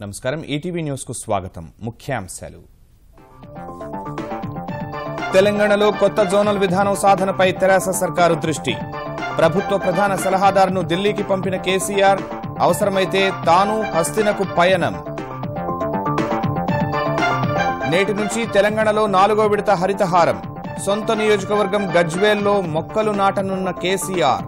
నమస్కారం ETV news కు స్వాగతం ముఖ్యాంశాలు తెలంగాణలో కొత్త జోనల్ విధానం సాధనపై తెరాస సర్కారు దృష్టి ప్రభుత్వ ప్రధాన సలహాదారును ఢిల్లీకి పంపిన కేసీఆర్ అవసరమైతే తాను హస్తినకు పయనం నేటి నుంచి తెలంగాణలో నాలుగో విడత హరితహారం సొంత నియోజకవర్గం గజ్వేల్లో మొక్కలు నాటనున్న కేసీఆర్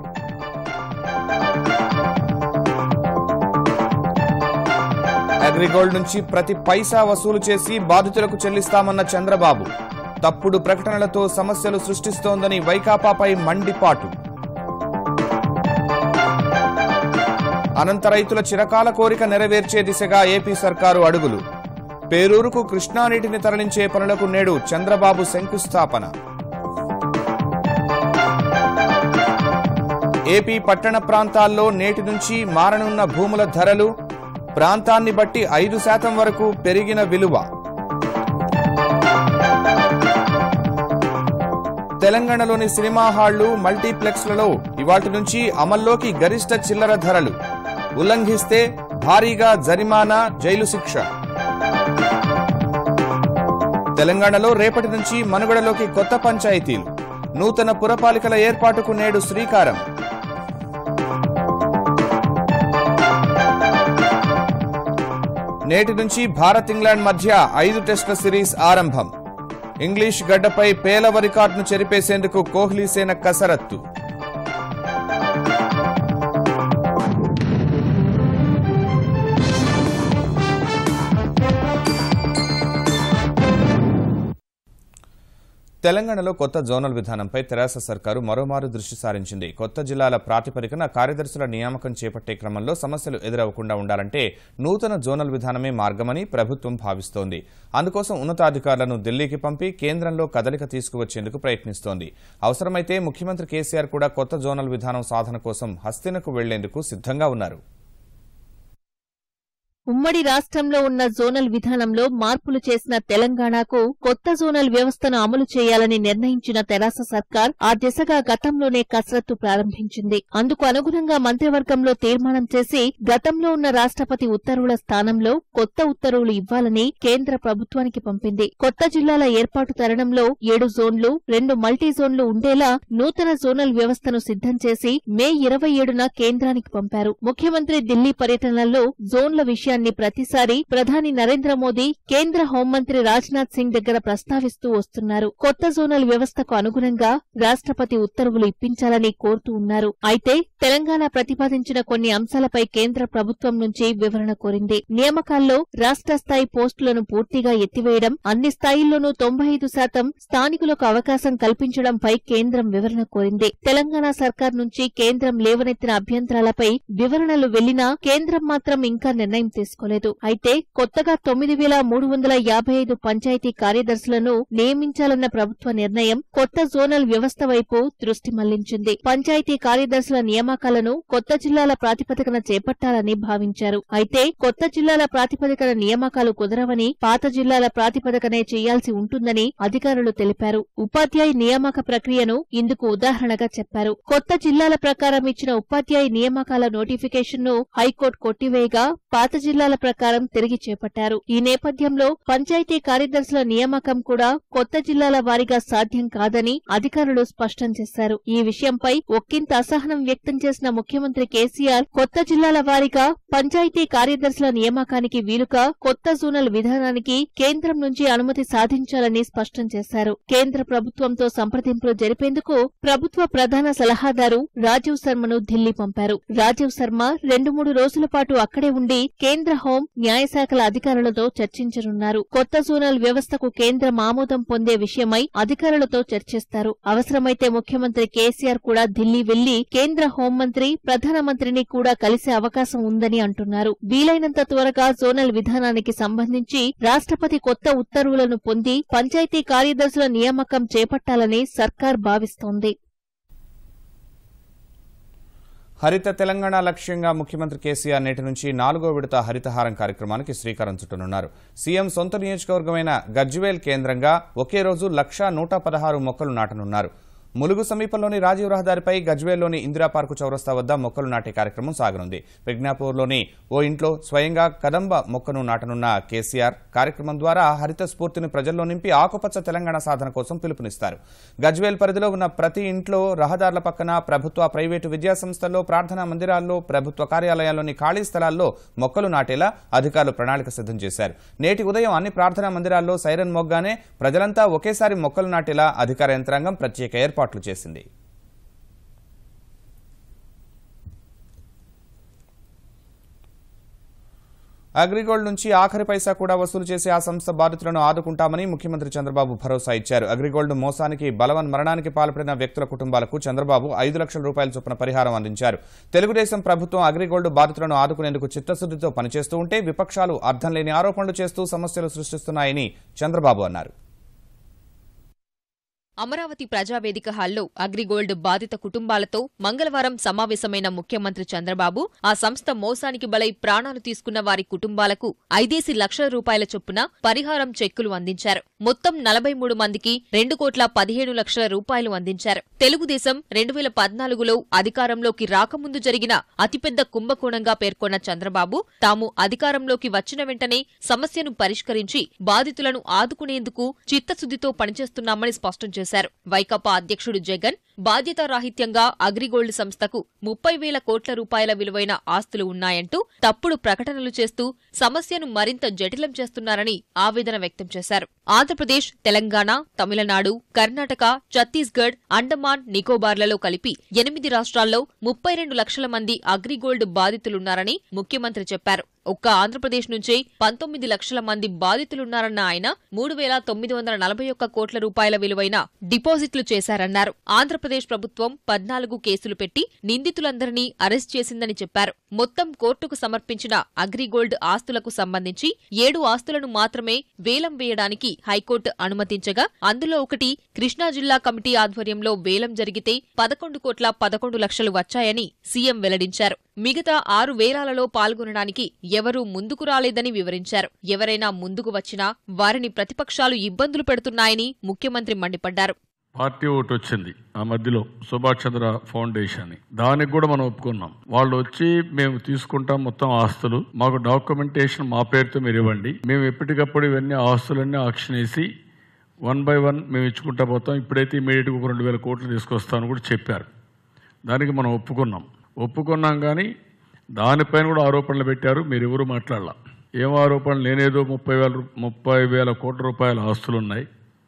అగ్రిగోల్డ్ నుంచి ప్రతి పైసా వసూలు చేసి బాధితులకు చెల్లిస్తామన్న చంద్రబాబు తప్పుడు ప్రకటనలతో సమస్యలు సృష్టిస్తోందని వైకాపాపై మండిపాటు అనంత రైతుల చిరకాల కోరిక నెరవేర్చే దిశగా ఏపీ సర్కారు అడుగులు పేరూరుకు కృష్ణానీటిని తరలించే పనులకు నేడు చంద్రబాబు శంకుస్థాపన ఏపీ పట్టణ ప్రాంతాల్లో నేటి నుంచి మారనున్న భూముల ధరలు ప్రాంతాన్ని బట్టి ఐదు శాతం వరకు పెరిగిన విలువ తెలంగాణలోని సినిమా హాళ్లు మల్టీప్లెక్స్లలో ఇవాటి నుంచి అమల్లోకి గరిష్ట చిల్లర ధరలు ఉల్లంఘిస్తే భారీగా జరిమానా జైలు శిక్ష తెలంగాణలో రేపటి నుంచి మనుగడలోకి కొత్త పంచాయతీలు నూతన పురపాలికల ఏర్పాటుకు నేడు శ్రీకారం నేటి నుంచి భారత్ ఇంగ్లాండ్ మధ్య ఐదు టెస్టుల సిరీస్ ఆరంభం ఇంగ్లీష్ గడ్డపై పేలవ రికార్డును చెరిపేసేందుకు కోహ్లీ సేన కసరత్తు తెలంగాణలో కొత్త జోనల్ విధానంపై తెరాస సర్కారు మరోమారు దృష్టి సారించింది కొత్త జిల్లాల ప్రాతిపదికన కార్యదర్శుల నియామకం చేపట్టే క్రమంలో సమస్యలు ఎదురవ్వకుండా ఉండాలంటే నూతన జోనల్ విధానమే మార్గమని ప్రభుత్వం భావిస్తోంది అందుకోసం ఉన్నతాధికారులను ఢిల్లీకి పంపి కేంద్రంలో కదలిక తీసుకువచ్చేందుకు ప్రయత్నిస్తోంది అవసరమైతే ముఖ్యమంత్రి కేసీఆర్ కూడా కొత్త జోనల్ విధానం సాధన కోసం హస్తినకు వెళ్లేందుకు సిద్ధంగా ఉన్నారు ఉమ్మడి రాష్ట్రంలో ఉన్న జోనల్ విధానంలో మార్పులు చేసిన తెలంగాణకు కొత్త జోనల్ వ్యవస్థను అమలు చేయాలని నిర్ణయించిన తెరాస సర్కార్ ఆ దిశగా గతంలోనే కసరత్తు ప్రారంభించింది అందుకు అనుగుణంగా మంత్రివర్గంలో తీర్మానం చేసి గతంలో ఉన్న రాష్ట్రపతి ఉత్తర్వుల స్థానంలో కొత్త ఉత్తర్వులు ఇవ్వాలని కేంద్ర ప్రభుత్వానికి పంపింది కొత్త జిల్లాల ఏర్పాటు తరుణంలో ఏడు జోన్లు రెండు మల్టీ జోన్లు ఉండేలా నూతన జోనల్ వ్యవస్థను సిద్ధం చేసి మే ఇరవై ఏడున కేంద్రానికి పంపారు ముఖ్యమంత్రి ఢిల్లీ పర్యటనలో జోన్ల విషయాన్ని ప్రతిసారి ప్రధాని నరేంద్ర మోదీ కేంద్ర హోంమంత్రి రాజ్నాథ్ సింగ్ దగ్గర ప్రస్తావిస్తూ వస్తున్నారు కొత్త జోనల్ వ్యవస్థకు అనుగుణంగా రాష్ట్రపతి ఉత్తర్వులు ఇప్పించాలని కోరుతూ ఉన్నారు అయితే తెలంగాణ ప్రతిపాదించిన కొన్ని అంశాలపై కేంద్ర ప్రభుత్వం నుంచి వివరణ కోరింది నియామకాల్లో రాష్ట్ర స్థాయి పోస్టులను పూర్తిగా ఎత్తివేయడం అన్ని స్థాయిల్లోనూ తొంభై ఐదు శాతం స్థానికులకు అవకాశం కల్పించడంపై కేంద్రం వివరణ కోరింది తెలంగాణ సర్కార్ నుంచి కేంద్రం లేవనెత్తిన అభ్యంతరాలపై వివరణలు వెళ్లినా కేంద్రం మాత్రం ఇంకా నిర్ణయం తీసుకోలేదు అయితే కొత్తగా తొమ్మిది వేల మూడు వందల యాభై ఐదు పంచాయతీ కార్యదర్శులను నియమించాలన్న ప్రభుత్వ నిర్ణయం కొత్త జోనల్ వ్యవస్థ వైపు దృష్టి మళ్లించింది పంచాయతీ కార్యదర్శుల నియామకాలను కొత్త జిల్లాల ప్రాతిపదికన చేపట్టాలని భావించారు అయితే కొత్త జిల్లాల ప్రాతిపదికన నియామకాలు కుదరవని పాత జిల్లాల ప్రాతిపదికనే చేయాల్సి ఉంటుందని అధికారులు తెలిపారు ఉపాధ్యాయ నియామక ప్రక్రియను ఇందుకు ఉదాహరణగా చెప్పారు కొత్త జిల్లాల ప్రకారం ఇచ్చిన ఉపాధ్యాయ నియామకాల నోటిఫికేషన్ ను హైకోర్టు కొట్టివేయగా పాత జిల్లాల ప్రకారం తిరిగి చేపట్టారు ఈ నేపథ్యంలో పంచాయతీ కార్యదర్శుల నియామకం కూడా కొత్త జిల్లాల వారీగా సాధ్యం కాదని అధికారులు స్పష్టం చేశారు ఈ విషయంపై ఒక్కింత అసహనం వ్యక్తం చేసిన ముఖ్యమంత్రి కేసీఆర్ కొత్త జిల్లాల వారీగా పంచాయతీ కార్యదర్శుల నియామకానికి వీలుగా కొత్త జోనల్ విధానానికి కేంద్రం నుంచి అనుమతి సాధించాలని స్పష్టం చేశారు కేంద్ర ప్రభుత్వంతో సంప్రదింపులు జరిపేందుకు ప్రభుత్వ ప్రధాన సలహాదారు రాజీవ్ శర్మను ఢిల్లీ పంపారు రాజీవ్ శర్మ రెండు మూడు రోజుల పాటు అక్కడే ఉండి కేంద్ర హోం న్యాయశాఖల అధికారులతో చర్చించనున్నారు కొత్త జోనల్ వ్యవస్థకు కేంద్రం ఆమోదం పొందే విషయమై అధికారులతో చర్చిస్తారు అవసరమైతే ముఖ్యమంత్రి కేసీఆర్ కూడా ఢిల్లీ వెళ్లి కేంద్ర హోంమంత్రి ప్రధానమంత్రిని కూడా కలిసే అవకాశం ఉందని అంటున్నారు వీలైనంత త్వరగా జోనల్ విధానానికి సంబంధించి రాష్ట్రపతి కొత్త ఉత్తర్వులను పొంది పంచాయతీ కార్యదర్శుల నియామకం చేపట్టాలని సర్కార్ భావిస్తోంది హరిత తెలంగాణ లక్ష్యంగా ముఖ్యమంత్రి కేసీఆర్ నేటి నుంచి నాలుగో విడత హరితహారం కార్యక్రమానికి శ్రీకారం చుట్టనున్నారు సీఎం సొంత నియోజకవర్గమైన గజ్వేల్ కేంద్రంగా ఒకే రోజు లక్షా నూట పదహారు మొక్కలు నాటనున్నారు ములుగు సమీపంలోని రాజీవ్ రహదారిపై గజ్వేల్లోని ఇందిరా పార్కు చౌరస్తా వద్ద మొక్కలు నాటే కార్యక్రమం సాగనుంది ప్రజ్ఞాపూర్లోని ఓ ఇంట్లో స్వయంగా కదంబ మొక్కను నాటనున్న కేసీఆర్ కార్యక్రమం ద్వారా హరిత స్ఫూర్తిని ప్రజల్లో నింపి ఆకుపచ్చ తెలంగాణ సాధన కోసం పిలుపునిస్తారు గజ్వేల్ పరిధిలో ఉన్న ప్రతి ఇంట్లో రహదారుల పక్కన ప్రభుత్వ ప్రైవేటు విద్యా సంస్థల్లో ప్రార్థనా మందిరాల్లో ప్రభుత్వ కార్యాలయాల్లోని ఖాళీ స్థలాల్లో మొక్కలు నాటేలా అధికారులు ప్రణాళిక సిద్ధం చేశారు నేటి ఉదయం అన్ని ప్రార్థనా మందిరాల్లో సైరన్ మొగ్గానే ప్రజలంతా ఒకేసారి మొక్కలు నాటేలా అధికార యంత్రాంగం ప్రత్యేక ఏర్పాట్లు చేసింది అగ్రిగోల్డ్ నుంచి ఆఖరి పైసా కూడా వసూలు చేసి ఆ సంస్థ బాధితులను ఆదుకుంటామని ముఖ్యమంత్రి చంద్రబాబు భరోసా ఇచ్చారు అగ్రిగోల్డ్ మోసానికి బలవన్ మరణానికి పాల్పడిన వ్యక్తుల కుటుంబాలకు చంద్రబాబు ఐదు లక్షల రూపాయల చొప్పున పరిహారం అందించారు తెలుగుదేశం ప్రభుత్వం అగ్రిగోల్డ్ బాధితులను ఆదుకునేందుకు చిత్తశుద్దితో పనిచేస్తూ ఉంటే విపక్షాలు అర్థం లేని ఆరోపణలు చేస్తూ సమస్యలు సృష్టిస్తున్నాయని చంద్రబాబు అన్నారు అమరావతి ప్రజావేదిక హాల్లో అగ్రిగోల్డ్ బాధిత కుటుంబాలతో మంగళవారం సమావేశమైన ముఖ్యమంత్రి చంద్రబాబు ఆ సంస్థ మోసానికి బలై ప్రాణాలు తీసుకున్న వారి కుటుంబాలకు ఐదేసి లక్షల రూపాయల చొప్పున పరిహారం చెక్కులు అందించారు మొత్తం నలభై మూడు మందికి రెండు కోట్ల పదిహేడు లక్షల రూపాయలు అందించారు తెలుగుదేశం రెండు వేల పద్నాలుగులో అధికారంలోకి రాకముందు జరిగిన అతిపెద్ద కుంభకోణంగా పేర్కొన్న చంద్రబాబు తాము అధికారంలోకి వచ్చిన వెంటనే సమస్యను పరిష్కరించి బాధితులను ఆదుకునేందుకు చిత్తశుద్దితో పనిచేస్తున్నామని స్పష్టం చేశారు వైకాపా అధ్యక్షుడు జగన్ బాధ్యతారాహిత్యంగా అగ్రిగోల్డ్ సంస్థకు ముప్పై వేల కోట్ల రూపాయల విలువైన ఆస్తులు ఉన్నాయంటూ తప్పుడు ప్రకటనలు చేస్తూ సమస్యను మరింత జటిలం చేస్తున్నారని ఆవేదన వ్యక్తం చేశారు ఆంధ్రప్రదేశ్ తెలంగాణ తమిళనాడు కర్ణాటక ఛత్తీస్గఢ్ అండమాన్ నికోబార్లలో కలిపి ఎనిమిది రాష్ట్రాల్లో ముప్పై రెండు లక్షల మంది అగ్రిగోల్డ్ బాధితులున్నారని ముఖ్యమంత్రి చెప్పారు ఒక్క ఆంధ్రప్రదేశ్ నుంచే పంతొమ్మిది లక్షల మంది బాధితులున్నారన్న ఆయన మూడు వేల తొమ్మిది వందల నలభై ఒక్క కోట్ల రూపాయల విలువైన డిపాజిట్లు చేశారన్నారు ఆంధ్రప్రదేశ్ ప్రభుత్వం పద్నాలుగు కేసులు పెట్టి నిందితులందరినీ అరెస్ట్ చేసిందని చెప్పారు మొత్తం కోర్టుకు సమర్పించిన అగ్రిగోల్డ్ ఆస్తులకు సంబంధించి ఏడు ఆస్తులను మాత్రమే వేలం వేయడానికి హైకోర్టు అనుమతించగా అందులో ఒకటి కృష్ణా జిల్లా కమిటీ ఆధ్వర్యంలో వేలం జరిగితే పదకొండు కోట్ల పదకొండు లక్షలు వచ్చాయని సీఎం వెల్లడించారు మిగతా ఆరు వేలాలలో పాల్గొనడానికి ఎవరూ ముందుకు రాలేదని వివరించారు ఎవరైనా ముందుకు వచ్చినా వారిని ప్రతిపక్షాలు ఇబ్బందులు పెడుతున్నాయని ముఖ్యమంత్రి మండిపడ్డారు పార్టీ ఒకటి వచ్చింది ఆ మధ్యలో సుభాష్ చంద్ర ఫౌండేషన్ అని దానికి కూడా మనం ఒప్పుకున్నాం వాళ్ళు వచ్చి మేము తీసుకుంటాం మొత్తం ఆస్తులు మాకు డాక్యుమెంటేషన్ మా పేరుతో మీరు ఇవ్వండి మేము ఎప్పటికప్పుడు ఇవన్నీ ఆస్తులన్నీ ఆక్షన్ వేసి వన్ బై వన్ మేము ఇచ్చుకుంటా పోతాం ఇప్పుడైతే ఇమీడియట్గా ఒక రెండు వేల కోట్లు తీసుకొస్తామని కూడా చెప్పారు దానికి మనం ఒప్పుకున్నాం ఒప్పుకున్నాం కానీ దానిపైన కూడా ఆరోపణలు పెట్టారు మీరు ఎవరు మాట్లాడాల ఏం ఆరోపణలు నేనేదో ముప్పై వేల రూ- ముప్పై వేల కోట్ల రూపాయల ఆస్తులు ఉన్నాయి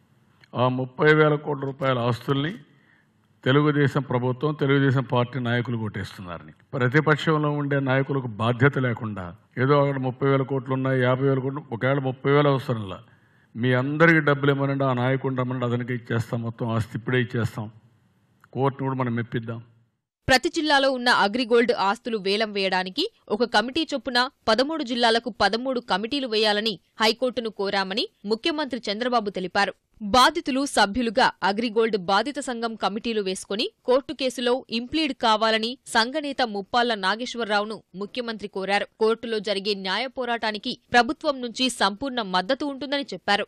ఆ ముప్పై వేల కోట్ల రూపాయల ఆస్తుల్ని తెలుగుదేశం ప్రభుత్వం తెలుగుదేశం పార్టీ నాయకులు కొట్టేస్తున్నారని ప్రతిపక్షంలో ఉండే నాయకులకు బాధ్యత లేకుండా ఏదో అక్కడ ముప్పై వేల కోట్లు ఉన్నాయి యాభై వేల కోట్లు ఒకవేళ ముప్పై వేల అవసరంలా మీ అందరికీ డబ్బులు ఇవ్వనండి ఆ నాయకుడు రమ్మనండి అతనికి ఇచ్చేస్తాం మొత్తం ఆస్తి ఇప్పుడే ఇచ్చేస్తాం కోర్టును కూడా మనం మెప్పిద్దాం ప్రతి జిల్లాలో ఉన్న అగ్రిగోల్డ్ ఆస్తులు వేలం వేయడానికి ఒక కమిటీ చొప్పున పదమూడు జిల్లాలకు పదమూడు కమిటీలు వేయాలని హైకోర్టును కోరామని ముఖ్యమంత్రి చంద్రబాబు తెలిపారు బాధితులు సభ్యులుగా అగ్రిగోల్డ్ బాధిత సంఘం కమిటీలు వేసుకుని కోర్టు కేసులో ఇంప్లీడ్ కావాలని సంఘనేత ముప్పాళ్ల నాగేశ్వరరావును ముఖ్యమంత్రి కోరారు కోర్టులో జరిగే న్యాయ పోరాటానికి ప్రభుత్వం నుంచి సంపూర్ణ మద్దతు ఉంటుందని చెప్పారు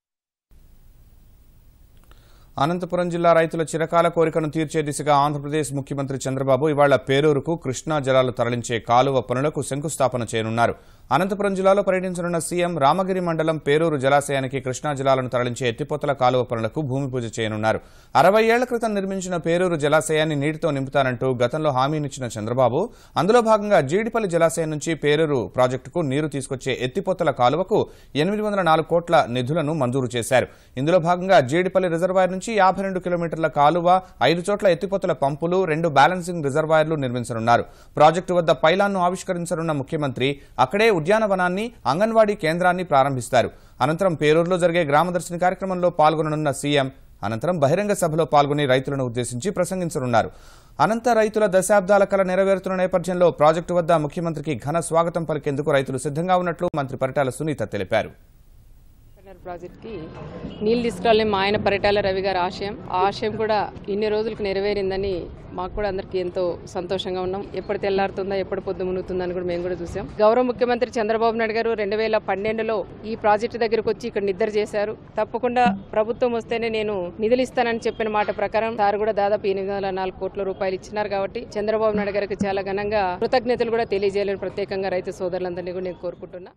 అనంతపురం జిల్లా రైతుల చిరకాల కోరికను తీర్చే దిశగా ఆంధ్రప్రదేశ్ ముఖ్యమంత్రి చంద్రబాబు ఇవాళ పేరూరుకు కృష్ణా జలాలు తరలించే కాలువ పనులకు శంకుస్థాపన చేయనున్నారు అనంతపురం జిల్లాలో పర్యటించనున్న సీఎం రామగిరి మండలం పేరూరు జలాశయానికి కృష్ణా జలాలను తరలించే ఎత్తిపోతల కాలువ పనులకు భూమి పూజ చేయనున్నారు అరవై ఏళ్ల క్రితం నిర్మించిన పేరూరు జలాశయాన్ని నీటితో నింపుతానంటూ గతంలో హామీనిచ్చిన చంద్రబాబు అందులో భాగంగా జీడిపల్లి జలాశయం నుంచి పేరూరు ప్రాజెక్టుకు నీరు తీసుకొచ్చే ఎత్తిపోతల కాలువకు ఎనిమిది వందల నాలుగు కోట్ల నిధులను మంజూరు చేశారు ఇందులో భాగంగా జీడిపల్లి రిజర్వాయర్ నుంచి యాభై రెండు కిలోమీటర్ల కాలువ ఐదు చోట్ల ఎత్తిపోతల పంపులు రెండు బ్యాలెన్సింగ్ రిజర్వాయర్లు నిర్మించనున్నారు ప్రాజెక్టు వద్ద పైలాన్ను ఆవిష్కరించనున్న ముఖ్యమంత్రి అక్కడే ఉద్యానవనాన్ని అంగన్వాడీ కేంద్రాన్ని ప్రారంభిస్తారు అనంతరం పేరూరులో జరిగే గ్రామదర్శిని కార్యక్రమంలో పాల్గొననున్న సీఎం అనంతరం బహిరంగ సభలో పాల్గొని రైతులను ఉద్దేశించి ప్రసంగించనున్నారు అనంత రైతుల దశాబ్దాల కల నెరవేరుతున్న నేపథ్యంలో ప్రాజెక్టు వద్ద ముఖ్యమంత్రికి ఘన స్వాగతం పలికేందుకు రైతులు సిద్ధంగా ఉన్నట్లు మంత్రి పరిటాల సునీత తెలిపారు కృష్ణార్ ప్రాజెక్ట్కి నీళ్ళు తీసుకురావాలని మా ఆయన పరిటాల రవి గారి ఆశయం ఆ ఆశయం కూడా ఇన్ని రోజులకు నెరవేరిందని మాకు కూడా అందరికీ ఎంతో సంతోషంగా ఉన్నాం ఎప్పుడు తెల్లారుతుందా ఎప్పుడు పొద్దు మునుగుతుందని కూడా మేము కూడా చూసాం గౌరవ ముఖ్యమంత్రి చంద్రబాబు నాయుడు గారు రెండు వేల పన్నెండులో ఈ ప్రాజెక్టు దగ్గరకు వచ్చి ఇక్కడ నిద్ర చేశారు తప్పకుండా ప్రభుత్వం వస్తేనే నేను నిధులు ఇస్తానని చెప్పిన మాట ప్రకారం సార్ కూడా దాదాపు ఎనిమిది వందల నాలుగు కోట్ల రూపాయలు ఇచ్చినారు కాబట్టి చంద్రబాబు నాయుడు గారికి చాలా ఘనంగా కృతజ్ఞతలు కూడా తెలియజేయాలని ప్రత్యేకంగా రైతు సోదరులందరినీ కూడా నేను కోరుకుంటున్నా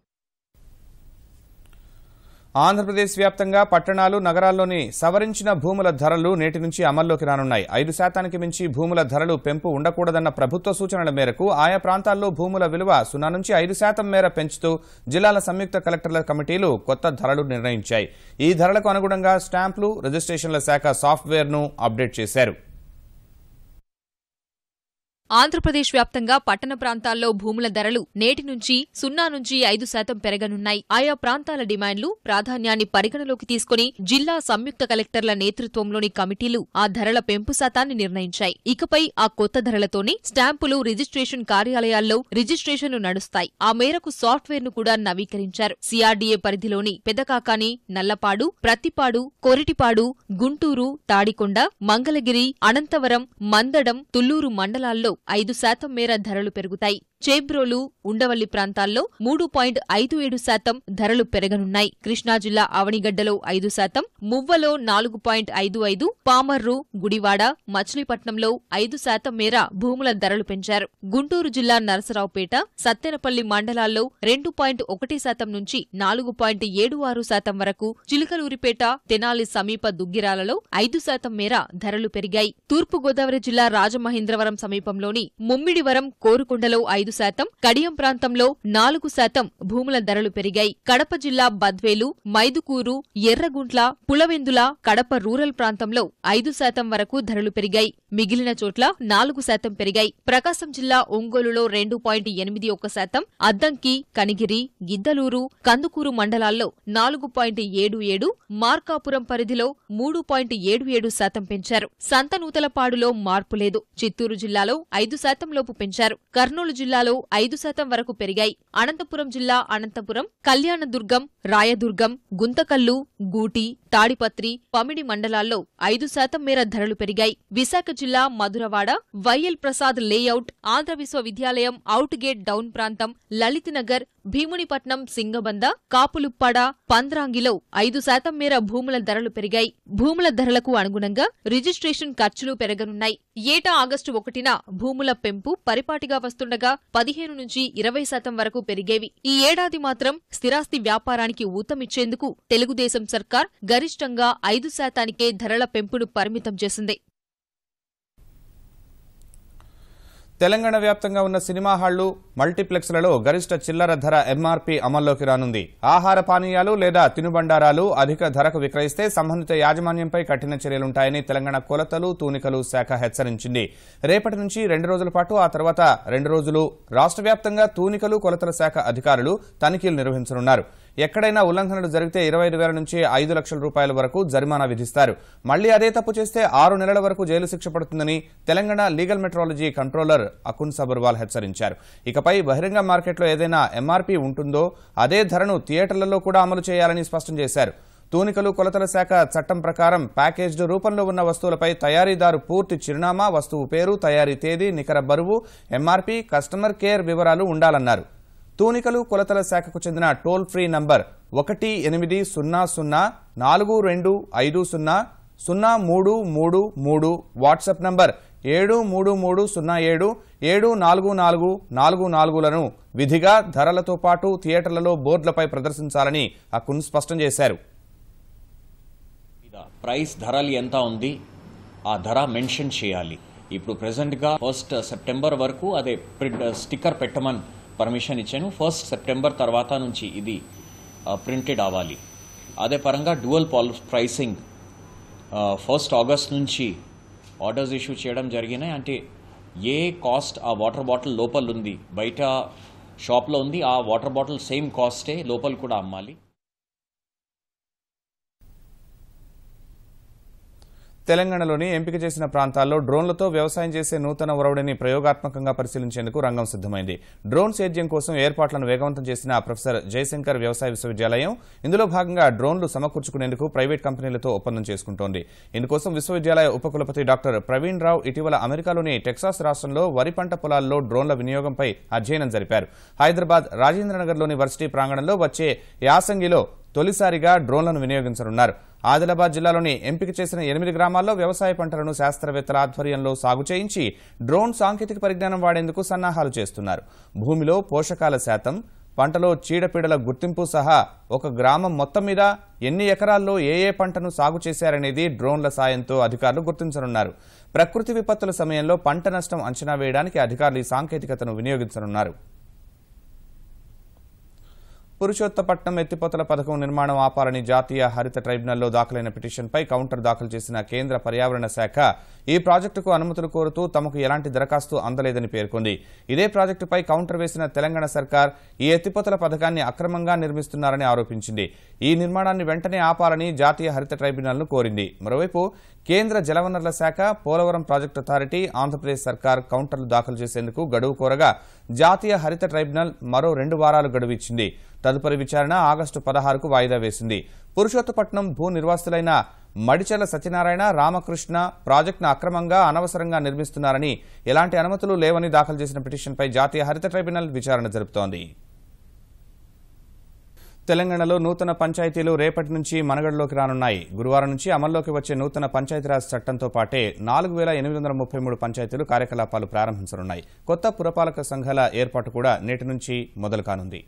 ఆంధ్రప్రదేశ్ వ్యాప్తంగా పట్టణాలు నగరాల్లోని సవరించిన భూముల ధరలు నేటి నుంచి అమల్లోకి రానున్నాయి ఐదు శాతానికి మించి భూముల ధరలు పెంపు ఉండకూడదన్న ప్రభుత్వ సూచనల మేరకు ఆయా ప్రాంతాల్లో భూముల విలువ సున్నా నుంచి ఐదు శాతం మేర పెంచుతూ జిల్లాల సంయుక్త కలెక్టర్ల కమిటీలు కొత్త ధరలు నిర్ణయించాయి ఈ ధరలకు అనుగుణంగా స్టాంపులు రిజిస్ట్రేషన్ల శాఖ సాఫ్ట్వేర్ను అప్డేట్ చేశారు ఆంధ్రప్రదేశ్ వ్యాప్తంగా పట్టణ ప్రాంతాల్లో భూముల ధరలు నేటి నుంచి సున్నా నుంచి ఐదు శాతం పెరగనున్నాయి ఆయా ప్రాంతాల డిమాండ్లు ప్రాధాన్యాన్ని పరిగణలోకి తీసుకుని జిల్లా సంయుక్త కలెక్టర్ల నేతృత్వంలోని కమిటీలు ఆ ధరల పెంపు శాతాన్ని నిర్ణయించాయి ఇకపై ఆ కొత్త ధరలతోనే స్టాంపులు రిజిస్ట్రేషన్ కార్యాలయాల్లో రిజిస్ట్రేషన్లు నడుస్తాయి ఆ మేరకు సాఫ్ట్వేర్ ను కూడా నవీకరించారు సిఆర్డీఏ పరిధిలోని పెదకాకాని నల్లపాడు ప్రత్తిపాడు కొరిటిపాడు గుంటూరు తాడికొండ మంగళగిరి అనంతవరం మందడం తుళ్లూరు మండలాల్లో ఐదు శాతం మేర ధరలు పెరుగుతాయి చేబ్రోలు ఉండవల్లి ప్రాంతాల్లో మూడు పాయింట్ ఐదు ఏడు శాతం ధరలు పెరగనున్నాయి కృష్ణా జిల్లా అవనిగడ్డలో ఐదు శాతం మువ్వలో నాలుగు పాయింట్ ఐదు ఐదు పామర్రు గుడివాడ మచిలీపట్నంలో ఐదు శాతం మేర భూముల ధరలు పెంచారు గుంటూరు జిల్లా నరసరావుపేట సత్తెనపల్లి మండలాల్లో రెండు పాయింట్ ఒకటి శాతం నుంచి నాలుగు పాయింట్ ఏడు ఆరు శాతం వరకు చిలుకలూరిపేట తెనాలి సమీప దుగ్గిరాలలో ఐదు శాతం మేర ధరలు పెరిగాయి తూర్పుగోదావరి జిల్లా రాజమహేంద్రవరం సమీపంలోని ముమ్మిడివరం కోరుకొండలో ఐదు శాతం కడియం ప్రాంతంలో నాలుగు శాతం భూముల ధరలు పెరిగాయి కడప జిల్లా బద్వేలు మైదుకూరు ఎర్రగుంట్ల పులవెందుల కడప రూరల్ ప్రాంతంలో ఐదు శాతం వరకు ధరలు పెరిగాయి మిగిలిన చోట్ల నాలుగు శాతం పెరిగాయి ప్రకాశం జిల్లా ఒంగోలులో రెండు పాయింట్ ఎనిమిది ఒక శాతం అద్దంకి కనిగిరి గిద్దలూరు కందుకూరు మండలాల్లో నాలుగు పాయింట్ ఏడు ఏడు మార్కాపురం పరిధిలో మూడు పాయింట్ ఏడు ఏడు శాతం పెంచారు సంతనూతలపాడులో మార్పు లేదు చిత్తూరు జిల్లాలో ఐదు శాతం లోపు పెంచారు కర్నూలు జిల్లాలో ఐదు శాతం వరకు పెరిగాయి అనంతపురం జిల్లా అనంతపురం కళ్యాణదుర్గం రాయదుర్గం గుంతకల్లు గూటి తాడిపత్రి పమిడి మండలాల్లో ఐదు శాతం మేర ధరలు పెరిగాయి విశాఖ జిల్లా మధురవాడ వైఎల్ ప్రసాద్ లేఅవుట్ ఆంధ్ర విశ్వవిద్యాలయం అవుట్ గేట్ డౌన్ ప్రాంతం లలిత్ నగర్ భీమునిపట్నం సింగబంద కాపులుప్పాడ పంద్రాంగిలో ఐదు శాతం మేర భూముల ధరలు పెరిగాయి భూముల ధరలకు అనుగుణంగా రిజిస్ట్రేషన్ ఖర్చులు పెరగనున్నాయి ఏటా ఆగస్టు ఒకటిన భూముల పెంపు పరిపాటిగా వస్తుండగా పదిహేను నుంచి ఇరవై శాతం వరకు పెరిగేవి ఈ ఏడాది మాత్రం స్థిరాస్తి వ్యాపారానికి ఊతమిచ్చేందుకు తెలుగుదేశం సర్కార్ గరిష్టంగా ఐదు శాతానికే ధరల పెంపును పరిమితం చేసింది తెలంగాణ వ్యాప్తంగా ఉన్న సినిమా హాళ్లు మల్టీప్లెక్స్లలో గరిష్ట చిల్లర ధర ఎంఆర్పీ అమల్లోకి రానుంది ఆహార పానీయాలు లేదా తినుబండారాలు అధిక ధరకు విక్రయిస్తే సంబంధిత యాజమాన్యంపై కఠిన చర్యలుంటాయని తెలంగాణ కొలతలు తూనికలు శాఖ హెచ్చరించింది రేపటి నుంచి రెండు రోజుల పాటు ఆ తర్వాత రెండు రోజులు రాష్ట్ర వ్యాప్తంగా తూనికలు కొలతల శాఖ అధికారులు తనిఖీలు నిర్వహించనున్నారు ఎక్కడైనా ఉల్లంఘనలు జరిగితే ఇరవై ఐదు వేల నుంచి ఐదు లక్షల రూపాయల వరకు జరిమానా విధిస్తారు మళ్లీ అదే తప్పు చేస్తే ఆరు నెలల వరకు జైలు శిక్ష పడుతుందని Telangana legal metrology controller Akun Sabharwal హెచ్చరించారు ఇకపై బహిరంగ మార్కెట్లో ఏదైనా ఎంఆర్పీ ఉంటుందో అదే ధరను థియేటర్లలో కూడా అమలు చేయాలని స్పష్టం చేశారు తూనికలు కొలతల శాఖ చట్టం ప్రకారం ప్యాకేజ్డ్ రూపంలో ఉన్న వస్తువులపై తయారీదారు పూర్తి చిరునామా వస్తువు పేరు తయారీ తేదీ నికర బరువు ఎంఆర్పీ కస్టమర్ కేర్ వివరాలు ఉండాలన్నారు తూనికలు కొలతల శాఖకు చెందిన టోల్ ఫ్రీ నంబర్ ఒకటి ఎనిమిది సున్నా సున్నా నాలుగు రెండు ఐదు సున్నా సున్నా మూడు మూడు మూడు వాట్సాప్ నంబర్ ఏడు మూడు మూడు సున్నా ఏడు ఏడు నాలుగు నాలుగు నాలుగు నాలుగులను విధిగా ధరలతో పాటు థియేటర్లలో బోర్డులపై ప్రదర్శించాలని అకున్ స్పష్టం చేశారు మీద ప్రైస్ ధరలు ఎంత ఉంది ఆ ధర మెన్షన్ చేయాలి ఇప్పుడు ప్రెసెంట్గా ఫస్ట్ సెప్టెంబర్ వరకు అదే ప్రింట్ స్టిక్కర్ పెట్టమని పర్మిషన్ ఇచ్చాను ఫస్ట్ సెప్టెంబర్ తర్వాత నుంచి ఇది ప్రింటెడ్ అవ్వాలి అదే పరంగా డ్యువల్ పాల్ ప్రైసింగ్ ఫస్ట్ ఆగస్ట్ నుంచి ఆర్డర్స్ ఇష్యూ చేయడం జరిగినాయి అంటే ఏ కాస్ట్ ఆ వాటర్ బాటిల్ లోపల ఉంది బయట షాప్లో ఉంది ఆ వాటర్ బాటిల్ సేమ్ కాస్టే లోపల కూడా అమ్మాలి తెలంగాణలోని ఎంపిక చేసిన ప్రాంతాల్లో డ్రోన్లతో వ్యవసాయం చేసే నూతన ఒరవడిని ప్రయోగాత్మకంగా పరిశీలించేందుకు రంగం సిద్దమైంది డ్రోన్ సేద్యం కోసం ఏర్పాట్లను వేగవంతం చేసిన ప్రొఫెసర్ జయశంకర్ వ్యవసాయ విశ్వవిద్యాలయం ఇందులో భాగంగా డ్రోన్లు సమకూర్చుకునేందుకు ప్రైవేట్ కంపెనీలతో ఒప్పందం చేసుకుంటోంది ఇందుకోసం విశ్వవిద్యాలయ ఉపకులపతి డాక్టర్ ప్రవీణ్ రావు ఇటీవల అమెరికాలోని టెక్సాస్ రాష్ట్రంలో వరి పంట పొలాల్లో డ్రోన్ల వినియోగంపై అధ్యయనం జరిపారు హైదరాబాద్ రాజేంద్రనగర్లోని వర్సిటీ ప్రాంగణంలో వచ్చే యాసంగిలో తొలిసారిగా డ్రోన్లను వినియోగించనున్నారు ఆదిలాబాద్ జిల్లాలోని ఎంపిక చేసిన ఎనిమిది గ్రామాల్లో వ్యవసాయ పంటలను శాస్త్రవేత్తల ఆధ్వర్యంలో సాగు చేయించి డ్రోన్ సాంకేతిక పరిజ్ఞానం వాడేందుకు సన్నాహాలు చేస్తున్నారు భూమిలో పోషకాల శాతం పంటలో చీడపీడల గుర్తింపు సహా ఒక గ్రామం మొత్తం మీద ఎన్ని ఎకరాల్లో ఏ ఏ పంటను సాగు చేశారనేది డ్రోన్ల సాయంతో అధికారులు గుర్తించనున్నారు ప్రకృతి విపత్తుల సమయంలో పంట నష్టం అంచనా వేయడానికి అధికారులు ఈ సాంకేతికతను వినియోగించనున్నారు పురుషోత్తపట్నం ఎత్తిపోతల పథకం నిర్మాణం ఆపాలని జాతీయ హరిత ట్రైబ్యునల్లో దాఖలైన పిటిషన్పై కౌంటర్ దాఖలు చేసిన కేంద్ర పర్యావరణ శాఖ ఈ ప్రాజెక్టుకు అనుమతులు కోరుతూ తమకు ఎలాంటి దరఖాస్తు అందలేదని పేర్కొంది ఇదే ప్రాజెక్టుపై కౌంటర్ వేసిన తెలంగాణ సర్కార్ ఈ ఎత్తిపోతల పథకాన్ని అక్రమంగా నిర్మిస్తున్నారని ఆరోపించింది ఈ నిర్మాణాన్ని వెంటనే ఆపాలని జాతీయ హరిత ట్రైబ్యునల్ను కోరింది మరోవైపు కేంద్ర జలవనరుల శాఖ పోలవరం ప్రాజెక్టు అథారిటీ ఆంధ్రప్రదేశ్ సర్కార్ కౌంటర్లు దాఖలు చేసేందుకు గడువు కోరగా జాతీయ హరిత ట్రైబ్యునల్ మరో రెండు వారాలు గడువు ఇచ్చింది తదుపరి విచారణ ఆగస్టు పదహారుకు వాయిదా వేసింది పురుషోత్తపట్నం భూ నిర్వాసితులైన మడిచెల సత్యనారాయణ రామకృష్ణ ప్రాజెక్టును అక్రమంగా అనవసరంగా నిర్మిస్తున్నారని ఎలాంటి అనుమతులు లేవని దాఖలు చేసిన పిటిషన్పై జాతీయ హరిత ట్రైబ్యునల్ విచారణ జరుపుతోంది తెలంగాణలో నూతన పంచాయతీలు రేపటి నుంచి మనగడలోకి రానున్నాయి గురువారం నుంచి అమల్లోకి వచ్చే నూతన పంచాయతీరాజ్ చట్టంతో పాటే నాలుగు వేల ఎనిమిది వందల ముప్పై మూడు పంచాయతీలు కార్యకలాపాలు ప్రారంభించనున్నాయి కొత్త పురపాలక సంఘాల ఏర్పాటు కూడా నేటి నుంచి మొదలు కానుంది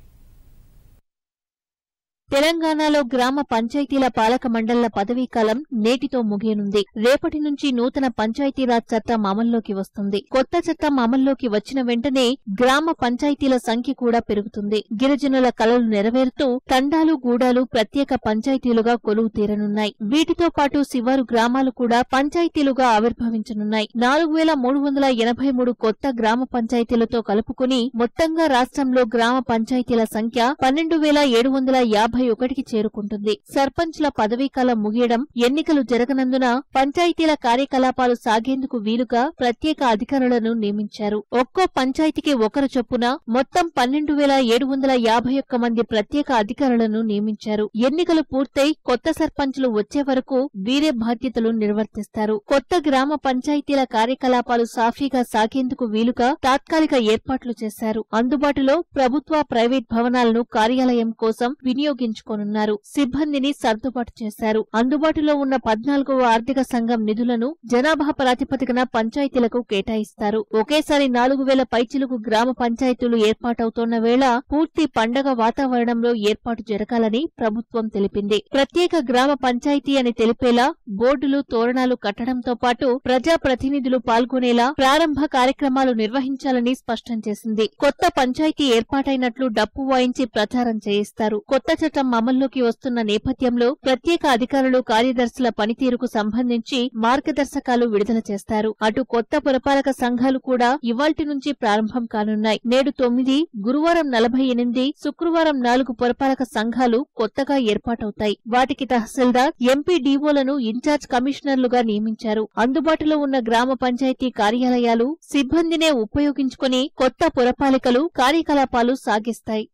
తెలంగాణలో గ్రామ పంచాయతీల పాలక మండళ్ల పదవీకాలం నేటితో ముగియనుంది రేపటి నుంచి నూతన పంచాయతీరాజ్ చట్టం అమల్లోకి వస్తుంది కొత్త చట్టం అమల్లోకి వచ్చిన వెంటనే గ్రామ పంచాయతీల సంఖ్య కూడా పెరుగుతుంది గిరిజనుల కలలు నెరవేరుతూ తండాలు గూడాలు ప్రత్యేక పంచాయతీలుగా కొలువు తీరనున్నాయి వీటితో పాటు శివారు గ్రామాలు కూడా పంచాయతీలుగా ఆవిర్భవించనున్నాయి నాలుగు వేల మూడు వందల ఎనభై మూడు కొత్త గ్రామ పంచాయతీలతో కలుపుకుని మొత్తంగా రాష్ట్రంలో గ్రామ పంచాయతీల సంఖ్య పన్నెండు వేల ఏడు వందల యాభై ఒకటికి చేరుకుంటుంది సర్పంచ్ల పదవీకాలం ముగియడం ఎన్నికలు జరగనందున పంచాయతీల కార్యకలాపాలు సాగేందుకు వీలుగా ప్రత్యేక అధికారులను నియమించారు ఒక్కో పంచాయతీకి ఒకరు చొప్పున మొత్తం పన్నెండు వేల ఏడు వందల యాభై ఒక్క మంది ప్రత్యేక అధికారులను నియమించారు ఎన్నికలు పూర్తయి కొత్త సర్పంచ్లు వచ్చే వరకు వీరే బాధ్యతలు నిర్వర్తిస్తారు కొత్త గ్రామ పంచాయతీల కార్యకలాపాలు సాఫీగా సాగేందుకు వీలుగా తాత్కాలిక ఏర్పాట్లు చేశారు అందుబాటులో ప్రభుత్వ ప్రైవేట్ భవనాలను కార్యాలయం కోసం వినియోగించుకోనున్నారు సిబ్బందిని సర్దుబాటు చేశారు అందుబాటులో ఉన్న పద్నాలుగవ ఆర్థిక సంఘం నిధులను జనాభా ప్రాతిపదికన పంచాయతీలకు కేటాయిస్తారు ఒకేసారి నాలుగు వేల పైచిలుకు గ్రామ పంచాయతీలు ఏర్పాటవుతోన్న వేళ పూర్తి పండగ వాతావరణంలో ఏర్పాటు జరగాలని ప్రభుత్వం తెలిపింది ప్రత్యేక గ్రామ పంచాయతీ అని తెలిపేలా బోర్డులు తోరణాలు కట్టడంతో పాటు ప్రజా ప్రతినిధులు పాల్గొనేలా ప్రారంభ కార్యక్రమాలు నిర్వహించాలని స్పష్టం చేసింది కొత్త పంచాయతీ ఏర్పాటైనట్లు డప్పు వాయించి ప్రచారం చేయిస్తారు కొత్త చట్టం అమల్లోకి వస్తున్న నేపథ్యంలో ప్రత్యేక అధికారులు కార్యదర్శుల పనితీరుకు సంబంధించి మార్గదర్శకాలు విడుదల చేస్తారు అటు కొత్త పురపాలక సంఘాలు కూడా ఇవాల్టి నుంచి ప్రారంభం కానున్నాయి నేడు తొమ్మిది గురువారం నలభై ఎనిమిది శుక్రవారం నాలుగు పురపాలక సంఘాలు కొత్తగా ఏర్పాటవుతాయి వాటికి తహసీల్దార్ ఎంపీడీఓలను ఇన్ఛార్జ్ కమిషనర్లుగా నియమించారు అందుబాటులో ఉన్న గ్రామ పంచాయతీ కార్యాలయాలు సిబ్బందినే ఉపయోగించుకుని కొత్త పురపాలికలు కార్యకలాపాలు సాగిస్తాయి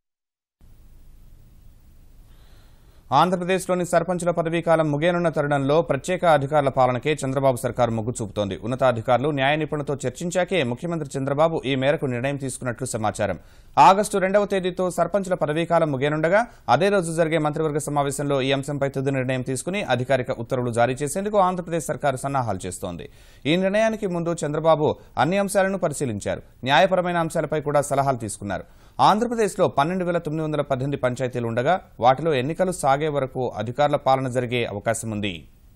ఆంధ్రప్రదేశ్లోని సర్పంచుల పదవీకాలం ముగియనున్న తరుణంలో ప్రత్యేక అధికారుల పాలనకే చంద్రబాబు సర్కారు మొగ్గు చూపుతోంది ఉన్నతాధికారులు న్యాయ నిపుణులతో చర్చించాకే ముఖ్యమంత్రి చంద్రబాబు ఈ మేరకు నిర్ణయం తీసుకున్నట్లు సమాచారం ఆగస్టు రెండవ తేదీతో సర్పంచుల పదవీకాలం ముగియనుండగా అదే రోజు జరిగే మంత్రివర్గ సమావేశంలో ఈ అంశంపై తుది నిర్ణయం తీసుకుని అధికారిక ఉత్తర్వులు జారీ చేసేందుకు ఆంధ్రప్రదేశ్ సర్కారు సన్నాహాలు చేస్తోంది ఈ నిర్ణయానికి ముందు చంద్రబాబు అన్ని అంశాలను పరిశీలించారు న్యాయపరమైన అంశాలపై కూడా సలహాలు తీసుకున్నారు ఆంధ్రప్రదేశ్లో పన్నెండు వేల తొమ్మిది వందల పద్దెనిమిది పంచాయతీలు ఉండగా వాటిలో ఎన్నికలు సాగే వరకు అధికారుల పాలన జరిగే అవకాశం ఉంది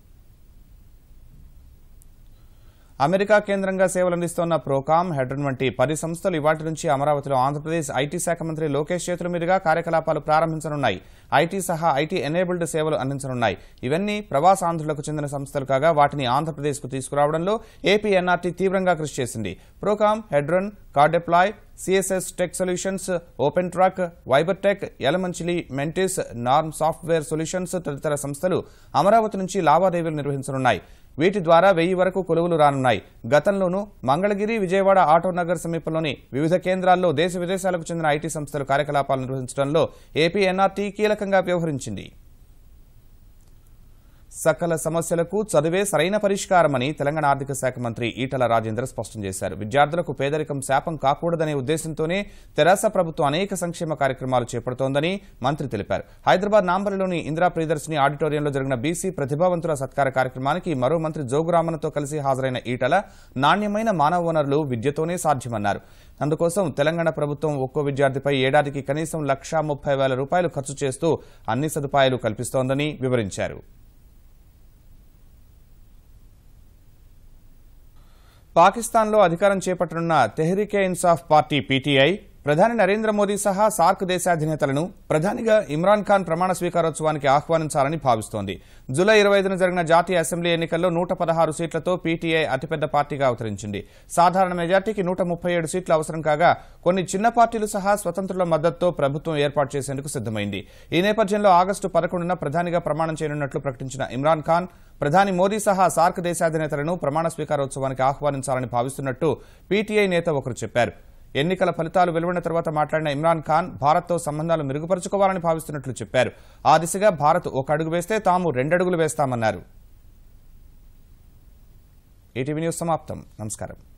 అమెరికా కేంద్రంగా సేవలందిస్తోన్న ప్రోకామ్ హెడ్రన్ వంటి పది సంస్థలు ఇవాటి నుంచి అమరావతిలో ఆంధ్రప్రదేశ్ ఐటీ శాఖ మంత్రి లోకేష్ చేతుల మీదుగా కార్యకలాపాలు ప్రారంభించనున్నాయి ఐటీ సహా ఐటీ ఎనేబుల్డ్ సేవలు అందించనున్నాయి ఇవన్నీ ప్రవాసాంధ్రులకు చెందిన సంస్థలు కాగా వాటిని ఆంధ్రప్రదేశ్కు తీసుకురావడంలో ఏపీ ఎన్ఆర్టీ తీవ్రంగా కృషి చేసింది Procom Hedron Cardeploy CSS Tech Solutions Open Track Vyber Tech Yelamanchili Mentis Norm Software Solutions తదితర సంస్థలు అమరావతి నుంచి లావాదేవీలు నిర్వహించనున్నాయి వీటి ద్వారా వెయ్యి వరకు కొలువులు రానున్నాయి గతంలోనూ మంగళగిరి విజయవాడ ఆటో నగర్ సమీపంలోని వివిధ కేంద్రాల్లో దేశ విదేశాలకు చెందిన ఐటీ సంస్థలు కార్యకలాపాలు నిర్వహించడంలో ఏపీ ఎన్ఆర్టీ కీలకంగా వ్యవహరించింది సకల సమస్యలకు చదువే సరైన పరిష్కారమని తెలంగాణ ఆర్థిక శాఖ మంత్రి ఈటల రాజేందర్ స్పష్టం చేశారు విద్యార్థులకు పేదరికం శాపం కాకూడదనే ఉద్దేశంతోనే తెరాస ప్రభుత్వం అనేక సంక్షేమ కార్యక్రమాలు చేపడుతోందని మంత్రి తెలిపారు హైదరాబాద్ నాంపల్లిలోని ఇందిరా ప్రియదర్శిని ఆడిటోరియంలో జరిగిన బీసీ ప్రతిభావంతుల సత్కార కార్యక్రమానికి మరో మంత్రి జోగురామన్తో కలిసి హాజరైన ఈటల నాణ్యమైన మానవ వనరులు విద్యతోనే సాధ్యమన్నారు అందుకోసం తెలంగాణ ప్రభుత్వం ఒక్కో విద్యార్థిపై ఏడాదికి కనీసం లక్షా ముప్పై వేల రూపాయలు ఖర్చు చేస్తూ అన్ని సదుపాయాలు కల్పిస్తోందని వివరించారు పాకిస్తాన్లో అధికారం చేపట్టనున్న తెహ్రీకే ఇన్సాఫ్ పార్టీ పీటీఐ ప్రధాని నరేంద్ర మోదీ సహా సార్క్ దేశాధినేతలను ప్రధానిగా ఇమ్రాన్ ఖాన్ ప్రమాణ స్వీకారోత్సవానికి ఆహ్వానించాలని భావిస్తోంది జూలై ఇరవై ఐదున జరిగిన జాతీయ అసెంబ్లీ ఎన్నికల్లో నూట పదహారు సీట్లతో పీటీఐ అతిపెద్ద పార్టీగా అవతరించింది సాధారణ మెజార్టీకి నూట ముప్పై ఏడు సీట్లు అవసరం కాగా కొన్ని చిన్న పార్టీలు సహా స్వతంత్రుల మద్దతుతో ప్రభుత్వం ఏర్పాటు చేసేందుకు సిద్దమైంది ఈ నేపథ్యంలో ఆగస్టు పదకొండున ప్రధానిగా ప్రమాణం చేయనున్నట్లు ప్రకటించిన ఇమ్రాన్ ఖాన్ ప్రధాని మోదీ సహా సార్క్ దేశాధినేతలను ప్రమాణ స్వీకారోత్సవానికి ఆహ్వానించాలని భావిస్తున్నట్టు పీటీఐ నేత ఒకరు చెప్పారు ఎన్నికల ఫలితాలు వెలువడిన తర్వాత మాట్లాడిన ఇమ్రాన్ ఖాన్ భారత్తో సంబంధాలు మెరుగుపరుచుకోవాలని భావిస్తున్నట్లు చెప్పారు ఆ దిశగా భారత్ ఒక అడుగు వేస్తే తాము రెండడుగులు వేస్తామన్నారు ఈటీవీ న్యూస్ సమాప్తం నమస్కారం